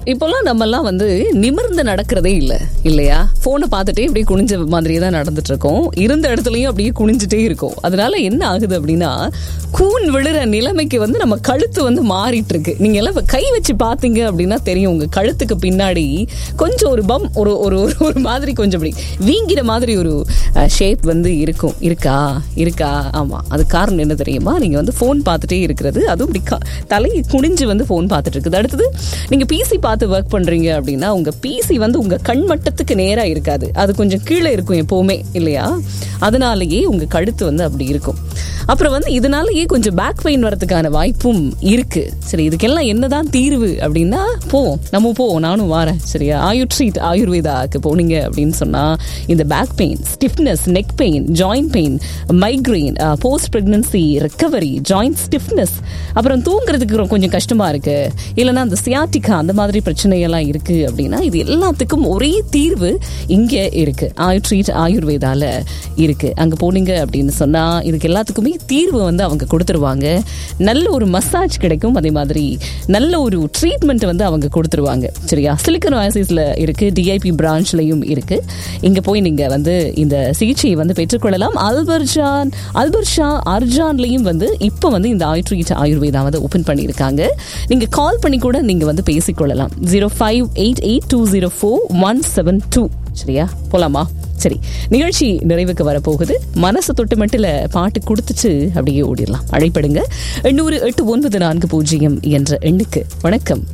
இப்போல்லாம் நம்மலாம் வந்து நிமிர்ந்து நடக்கிறதே இல்ல இல்லையா போனை பார்த்துட்டே இப்படியே குனிஞ்ச மாதிரியே தான் நடந்துட்டு இருக்கோம் இருந்த இடத்துலயும் அப்படியே குனிஞ்சிட்டே இருக்கும் அதனால என்ன ஆகுது அப்படின்னா கூன் விழுற நிலைமைக்கு வந்து நம்ம கழுத்து வந்து மாறிட்டு இருக்கு நீங்க எல்லாம் இப்ப கை வச்சு பாத்தீங்க அப்படின்னா தெரியும் உங்க கழுத்துக்கு பின்னாடி கொஞ்சம் ஒரு பம் ஒரு ஒரு ஒரு- ஒரு மாதிரி கொஞ்சம் அப்படி வீங்கிற மாதிரி ஒரு ஷேப் வந்து இருக்கும் இருக்கா இருக்கா ஆமா அது காரணம் என்ன தெரியுமா நீங்க வந்து ஃபோன் பார்த்துட்டே இருக்கிறது அதுவும் இப்படி க- தலையை குனிஞ்சு வந்து ஃபோன் பார்த்துட்டு இருக்குது அடுத்தது நீங்க பிசி பார்த்து ஒர்க் பண்றீங்க அப்படின்னா உங்க பிசி வந்து உங்க கண் மட்டத்துக்கு நேரா இருக்காது அது கொஞ்சம் கீழே இருக்கும் எப்பவுமே இல்லையா அதனாலேயே உங்க கழுத்து வந்து அப்படி இருக்கும் அப்புறம் வந்து இதனாலேயே கொஞ்சம் பேக் பெயின் வரதுக்கான வாய்ப்பும் இருக்கு சரி இதுக்கெல்லாம் என்னதான் தீர்வு அப்படின்னா போ நம்ம போ நானும் வரேன் சரியா ஆயு ட்ரீட் ஆயுர்வேதாக்கு போனீங்க அப்படின்னு சொன்னா இந்த back pain stiffness neck pain joint pain migraine post pregnancy recovery joint stiffness அப்புறம் தூங்குறதுக்கு ரொ- கொஞ்சம் கஷ்டமா இருக்கு இல்லைன்னா அந்த சியாட்டிக்கா அந்த மாதிரி பிரச்சனையெல்லாம் இருக்கு அப்படின்னா இது எல்லாத்துக்கும் ஒரே தீர்வு இங்க இருக்கு ஆயு ட்ரீட் ஆயுர்வேதால இருக்கு அங்க போனீங்க அப்படின்னு சொன்னா இதுக்கு எல்லாத்துக்குமே தீர்வு வந்து அவங்க கொடுத்துருவாங்க நல்ல ஒரு மசாஜ் கிடைக்கும் அதே மாதிரி நல்ல ஒரு ட்ரீட்மெண்ட் வந்து அவங்க கொடுத்துருவாங்க சரியா சிலிக்கன் ஓயாசிஸ்ல இருக்கு டிஐபி பிரான்ச்லயும் இருக்கு இங்க போய் நீங்க வந்து இந்த சிகிச்சையை வந்து பெற்றுக்கொள்ளலாம் அல்பர்ஜான் அல்பர்ஷா அர்ஜான்லயும் வந்து இப்போ வந்து இந்த ஆயுட்ரீட் ஆயுர்வேதா வந்து ஓபன் பண்ணியிருக்காங்க நீங்க கால் பண்ணி கூட நீங்க வந்து பேசிக்கொள்ளலாம் zero five eight eight two zero four one seven two சரியா போலாமா சரி நிகழ்ச்சி நிறைவுக்கு வரப்போகுது மனசு தொட்டு மட்டும் பாட்டு கொடுத்துச்சு அப்படியே ஓடிடலாம் அழைப்படுங்க எண்ணூறு எட்டு ஒன்பது நான்கு பூஜ்ஜியம் என்ற எண்ணுக்கு வணக்கம்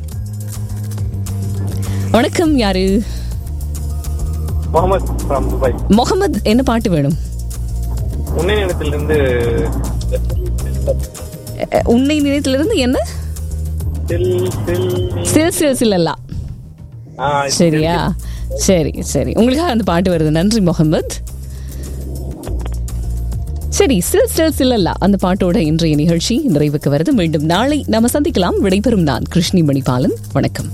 வணக்கம் யாரு முகமது ஃப்ரம் துபாய் முகமது என்ன பாட்டு வேணும் உன்னை இடத்திலிருந்து அஹ், உன்னை நினைத்திலிருந்து என்ன தில் தில் சில சில சிலல்லா ஆ, சரியா சரி சரி உங்களுக்காக அந்த பாட்டு வருது நன்றி முகமது சரி சில் சில் சில்லல்லா அந்த பாட்டோட இன்றைய நிகழ்ச்சி நிறைவுக்கு வருது மீண்டும் நாளை நாம சந்திக்கலாம் விடைபெறும் நான் கிருஷ்ணி மணிபாலன் வணக்கம்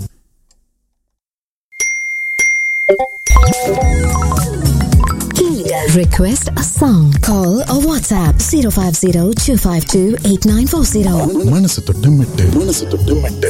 Request a song. Call or WhatsApp 050 252 8940. மனசு தொட்டு மெட்டு மனசு தொட்டு மெட்டு